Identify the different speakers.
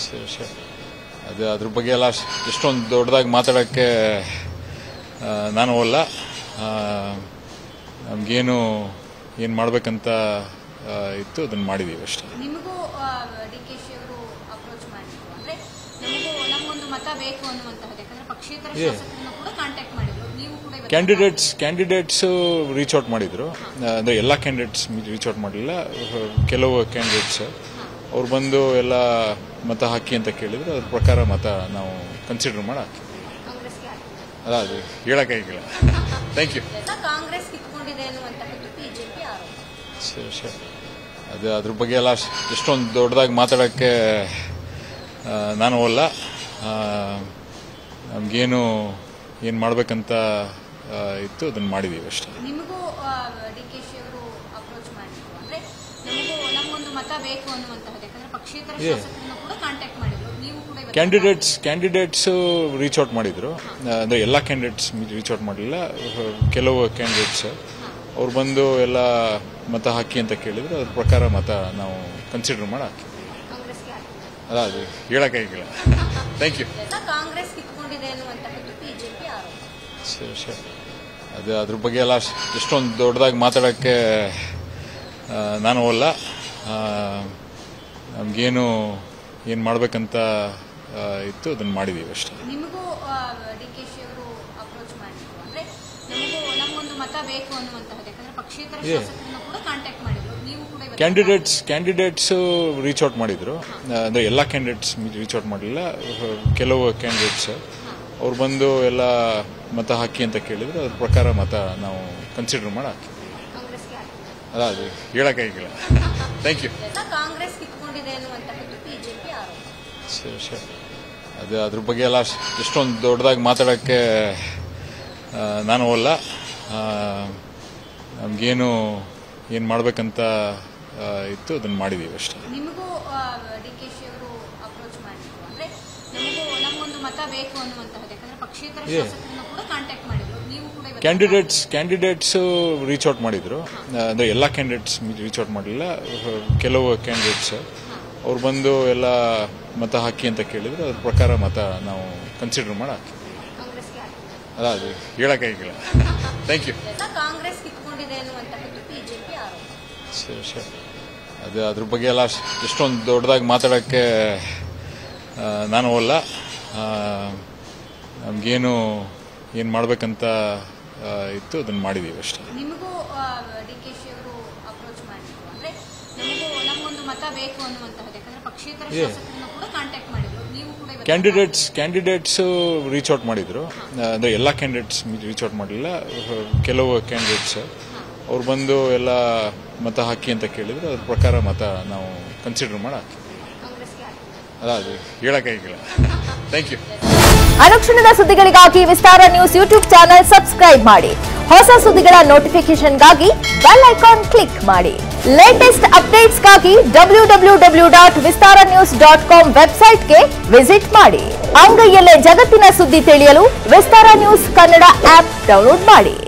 Speaker 1: ಸರಿ ಸರಿ ಅದು ಅದ್ರ ಬಗ್ಗೆ ಎಲ್ಲ ಅಷ್ಟ್- ಎಷ್ಟೊಂದು ದೊಡ್ಡದಾಗಿ ಮಾತಾಡೋಕ್ಕೆ ಆ, ನಾನು ಅಲ್ಲ ನಮಗೇನು ಏನು ಮಾಡಬೇಕಂತ ಇತ್ತು ಅದನ್ನು ಮಾಡಿದ್ದೀವಿ ಅಷ್ಟೇ
Speaker 2: ನಿಮಗೂ ಡಿ ಕೆ ಶಿ ಅವರು ಅಪ್ರೋಚ್ ಮಾಡಿದ್ರು ಅಂದ್ರೆ ನಮಗೂ ನಮಗೊಂದು ಮತ ಬೇಕು ಅನ್ನುವಂತಹದ್ದು ಯಾಕಂದ್ರೆ ಪಕ್ಷೇತರ
Speaker 1: Yeah.
Speaker 2: ಶಾಸಕರನ್ನು ಕೂಡ ಕಾಂಟ್ಯಾಕ್ಟ್ ಮಾಡಿದ್ರು ನೀವು ಕೂಡ ಇವತ್ತು
Speaker 1: ಕ್ಯಾಂಡಿಡೇಟ್ಸ್ ಕ್ಯಾಂಡಿಡೇಟ್ಸು ರೀಚ್ ಔಟ್ ಮಾಡಿದ್ರು ಅಂದರೆ ಎಲ್ಲ ಕ್ಯಾಂಡಿಡೇಟ್ಸ್ ರೀಚ್ ಔಟ್ ಮಾಡಲಿಲ್ಲ ಕೆಲವು ಕ್ಯಾಂಡಿಡೇಟ್ಸ್ ಅವ್ರು ಬಂದು ಎಲ್ಲ ಮತ ಹಾಕಿ ಅಂತ ಕೇಳಿದ್ರು ಅದ್ರ ಪ್ರಕಾರ ಮತ ನಾವು ಕನ್ಸಿಡರ್ ಮಾಡಿ ಹಾಕಿ
Speaker 2: ಕಾಂಗ್ರೆಸ್ಗೆ ಹಾಕಿದ್ರು
Speaker 1: ಅಲ್ಲ ಅದು ಹೇಳೋಕ್ಕಾಗಿಲ್ಲ ಥ್ಯಾಂಕ್ ಯು
Speaker 2: ಎಲ್ಲ ಕಾಂಗ್ರೆಸ್ ಕಿತ್ಕೊಂಡಿದೆ ಅನ್ನುವಂತಹದ್ದು ಬಿಜೆಪಿ ಆರೋಪ
Speaker 1: ಸರಿ ಸರಿ ಅದು ಅದ್ರ ಬಗ್ಗೆ ಎಲ್ಲ ಅಷ್ಟ್- ಎಷ್ಟೊಂದು ದೊಡ್ಡದಾಗಿ ಮಾತಾಡೋಕ್ಕೆ ಆ, ನಾನು ಅಲ್ಲ ನಮಗೇನು ಏನು ಮಾಡಬೇಕಂತ ಇತ್ತು ಅದನ್ನು ಮಾಡಿದ್ದೀವಿ ಅಷ್ಟೇ
Speaker 2: ನಿಮಗೂ ಡಿ ಕೆ ಶಿ ಅವರು ಅಪ್ರೋಚ್ ಮಾಡಿದ್ರು ಅಂದ್ರೆ ನಮಗೂ ನಮಗೊಂದು ಮತ ಬೇಕು ಅನ್ನುವಂತಹದ್ದು ಯಾಕಂದ್ರೆ ಪಕ್ಷೇತರ
Speaker 1: Yeah.
Speaker 2: ಶಾಸಕರನ್ನು ಕೂಡ ಕಾಂಟ್ಯಾಕ್ಟ್ ಮಾಡಿದ್ರು ನೀವು ಕೂಡ ಇವತ್ತು
Speaker 1: ಕ್ಯಾಂಡಿಡೇಟ್ಸ್ ಕ್ಯಾಂಡಿಡೇಟ್ಸು ರೀಚ್ ಔಟ್ ಮಾಡಿದ್ರು ಅಂದರೆ ಎಲ್ಲ ಕ್ಯಾಂಡಿಡೇಟ್ಸ್ ರೀಚ್ ಔಟ್ ಮಾಡಲಿಲ್ಲ ಕೆಲವು ಕ್ಯಾಂಡಿಡೇಟ್ಸ್ ಅವ್ರು ಬಂದು ಎಲ್ಲ ಮತ ಹಾಕಿ ಅಂತ ಕೇಳಿದ್ರು ಅದ್ರ ಪ್ರಕಾರ ಮತ ನಾವು ಕನ್ಸಿಡರ್ ಮಾಡಿ ಹಾಕಿ
Speaker 2: ಕಾಂಗ್ರೆಸ್ಗೆ ಹಾಕಿದ್ರು
Speaker 1: ಅಲ್ಲ ಅದು ಹೇಳೋಕ್ಕಾಗಿಲ್ಲ ಥ್ಯಾಂಕ್ ಯು
Speaker 2: ಎಲ್ಲ ಕಾಂಗ್ರೆಸ್ ಕಿತ್ಕೊಂಡಿದೆ ಅನ್ನುವಂತಹದ್ದು ಬಿಜೆಪಿ ಆರೋಪ
Speaker 1: ಸರಿ ಸರಿ ಅದು ಅದ್ರ ಬಗ್ಗೆ ಎಲ್ಲ ಅಷ್ಟ್- ಎಷ್ಟೊಂದು ದೊಡ್ಡದಾಗಿ ಮಾತಾಡೋಕ್ಕೆ ಆ, ನಾನು ಅಲ್ಲ ನಮಗೇನು ಏನು ಮಾಡಬೇಕಂತ ಇತ್ತು ಅದನ್ನು ಮಾಡಿದ್ದೀವಿ ಅಷ್ಟೇ
Speaker 2: ನಿಮಗೂ ಡಿ ಕೆ ಶಿ ಅವರು ಅಪ್ರೋಚ್ ಮಾಡಿದ್ರು ಅಂದ್ರೆ ನಮಗೂ ನಮಗೊಂದು ಮತ ಬೇಕು ಅನ್ನುವಂತಹದ್ದು ಯಾಕಂದ್ರೆ ಪಕ್ಷೇತರ
Speaker 1: Yeah.
Speaker 2: ಶಾಸಕರನ್ನು ಕೂಡ ಕಾಂಟ್ಯಾಕ್ಟ್ ಮಾಡಿದ್ರು ನೀವು ಕೂಡ ಇವತ್ತು
Speaker 1: ಕ್ಯಾಂಡಿಡೇಟ್ಸ್ ಕ್ಯಾಂಡಿಡೇಟ್ಸು ರೀಚ್ ಔಟ್ ಮಾಡಿದ್ರು ಅಂದರೆ ಎಲ್ಲ ಕ್ಯಾಂಡಿಡೇಟ್ಸ್ ರೀಚ್ ಔಟ್ ಮಾಡಲಿಲ್ಲ ಕೆಲವು ಕ್ಯಾಂಡಿಡೇಟ್ಸ್ ಅವ್ರು ಬಂದು ಎಲ್ಲ ಮತ ಹಾಕಿ ಅಂತ ಕೇಳಿದ್ರು ಅದ್ರ ಪ್ರಕಾರ ಮತ ನಾವು ಕನ್ಸಿಡರ್ ಮಾಡಿ ಹಾಕಿ
Speaker 2: ಕಾಂಗ್ರೆಸ್ಗೆ ಹಾಕಿದ್ರು
Speaker 1: ಅಲ್ಲ ಅದು ಹೇಳೋಕ್ಕಾಗಿಲ್ಲ ಥ್ಯಾಂಕ್ ಯು
Speaker 2: ಎಲ್ಲ ಕಾಂಗ್ರೆಸ್ ಕಿತ್ಕೊಂಡಿದೆ ಅನ್ನುವಂತಹದ್ದು ಬಿಜೆಪಿ ಆರೋಪ
Speaker 1: ಸರಿ ಸರಿ ಅದು ಅದ್ರ ಬಗ್ಗೆ ಎಲ್ಲ ಅಷ್ಟ್- ಎಷ್ಟೊಂದು ದೊಡ್ಡದಾಗಿ ಮಾತಾಡೋಕ್ಕೆ ಆ, ನಾನು ಅಲ್ಲ ನಮಗೇನು ಏನು ಮಾಡಬೇಕಂತ ಇತ್ತು ಅದನ್ನು ಮಾಡಿದ್ದೀವಿ ಅಷ್ಟೇ
Speaker 2: ನಿಮಗೂ ಡಿ ಕೆ ಶಿ ಅವರು ಅಪ್ರೋಚ್ ಮಾಡಿದ್ರು ಅಂದ್ರೆ ನಮಗೂ ನಮಗೊಂದು ಮತ ಬೇಕು ಅನ್ನುವಂತಹದ್ದು ಯಾಕಂದ್ರೆ ಪಕ್ಷೇತರ
Speaker 1: Yeah.
Speaker 2: ಶಾಸಕರನ್ನು ಕೂಡ ಕಾಂಟ್ಯಾಕ್ಟ್ ಮಾಡಿದ್ರು ನೀವು ಕೂಡ ಇವತ್ತು
Speaker 1: ಕ್ಯಾಂಡಿಡೇಟ್ಸ್ ಕ್ಯಾಂಡಿಡೇಟ್ಸು ರೀಚ್ ಔಟ್ ಮಾಡಿದ್ರು ಅಂದರೆ ಎಲ್ಲ ಕ್ಯಾಂಡಿಡೇಟ್ಸ್ ರೀಚ್ ಔಟ್ ಮಾಡಲಿಲ್ಲ ಕೆಲವು ಕ್ಯಾಂಡಿಡೇಟ್ಸ್ ಅವ್ರು ಬಂದು ಎಲ್ಲ ಮತ ಹಾಕಿ ಅಂತ ಕೇಳಿದ್ರು ಅದ್ರ ಪ್ರಕಾರ ಮತ ನಾವು ಕನ್ಸಿಡರ್ ಮಾಡಿ ಹಾಕಿ
Speaker 2: ಕಾಂಗ್ರೆಸ್ಗೆ ಹಾಕಿದ್ರು
Speaker 1: ಅಲ್ಲ ಅದು ಹೇಳೋಕ್ಕಾಗಿಲ್ಲ ಥ್ಯಾಂಕ್ ಯು
Speaker 2: ಎಲ್ಲ ಕಾಂಗ್ರೆಸ್ ಕಿತ್ಕೊಂಡಿದೆ ಅನ್ನುವಂತಹದ್ದು ಬಿಜೆಪಿ ಆರೋಪ
Speaker 1: ಸರಿ ಸರಿ ಅದು ಅದ್ರ ಬಗ್ಗೆ ಎಲ್ಲ ಅಷ್ಟ್- ಎಷ್ಟೊಂದು ದೊಡ್ಡದಾಗಿ ಮಾತಾಡೋಕ್ಕೆ ಆ, ನಾನು ಅಲ್ಲ ನಮಗೇನು ಏನು ಮಾಡಬೇಕಂತ ಇತ್ತು ಅದನ್ನು ಮಾಡಿದ್ದೀವಿ ಅಷ್ಟೇ
Speaker 2: ನಿಮಗೂ ಡಿ ಕೆ ಶಿ ಅವರು ಅಪ್ರೋಚ್ ಮಾಡಿದ್ರು ಅಂದ್ರೆ ನಮಗೂ ನಮಗೊಂದು ಮತ ಬೇಕು ಅನ್ನುವಂತಹದ್ದು ಯಾಕಂದ್ರೆ ಪಕ್ಷೇತರ
Speaker 1: Yeah.
Speaker 2: ಶಾಸಕರನ್ನು ಕೂಡ ಕಾಂಟ್ಯಾಕ್ಟ್ ಮಾಡಿದ್ರು ನೀವು ಕೂಡ ಇವತ್ತು
Speaker 1: ಕ್ಯಾಂಡಿಡೇಟ್ಸ್ ಕ್ಯಾಂಡಿಡೇಟ್ಸು ರೀಚ್ ಔಟ್ ಮಾಡಿದ್ರು ಅಂದರೆ ಎಲ್ಲ ಕ್ಯಾಂಡಿಡೇಟ್ಸ್ ರೀಚ್ ಔಟ್ ಮಾಡಲಿಲ್ಲ ಕೆಲವು ಕ್ಯಾಂಡಿಡೇಟ್ಸ್ ಅವ್ರು ಬಂದು ಎಲ್ಲ ಮತ ಹಾಕಿ ಅಂತ ಕೇಳಿದ್ರು ಅದ್ರ ಪ್ರಕಾರ ಮತ ನಾವು ಕನ್ಸಿಡರ್ ಮಾಡಿ ಹಾಕಿ
Speaker 2: ಕಾಂಗ್ರೆಸ್ಗೆ ಹಾಕಿದ್ರು
Speaker 1: ಅಲ್ಲ ಅದು ಹೇಳೋಕ್ಕಾಗಿಲ್ಲ ಥ್ಯಾಂಕ್ ಯು
Speaker 3: ಅನುಕ್ಷಣದ ಸುದ್ದಿಗಳಿಗಾಗಿ Vistara news YouTube channel subscribe ಮಾಡಿ ಹೊಸ ಸುದ್ದಿಗಳ ನೋಟಿಫಿಕೇಶನ್ಗಾಗಿ ಬೆಲ್ ಐಕಾನ್ ಕ್ಲಿಕ್ ಮಾಡಿ ಲೇಟೆಸ್ಟ್ ಅಪ್ಡೇಟ್ಸ್ಗಾಗಿ W W W dot Vistara news dot com ವೆಬ್ಸೈಟ್ಗೆ ವಿಸಿಟ್ ಮಾಡಿ ಅಂಗೈಯಲ್ಲೇ ಜಗತ್ತಿನ ಸುದ್ದಿ ತಿಳಿಯಲು Vistara news Kannada app download ಮಾಡಿ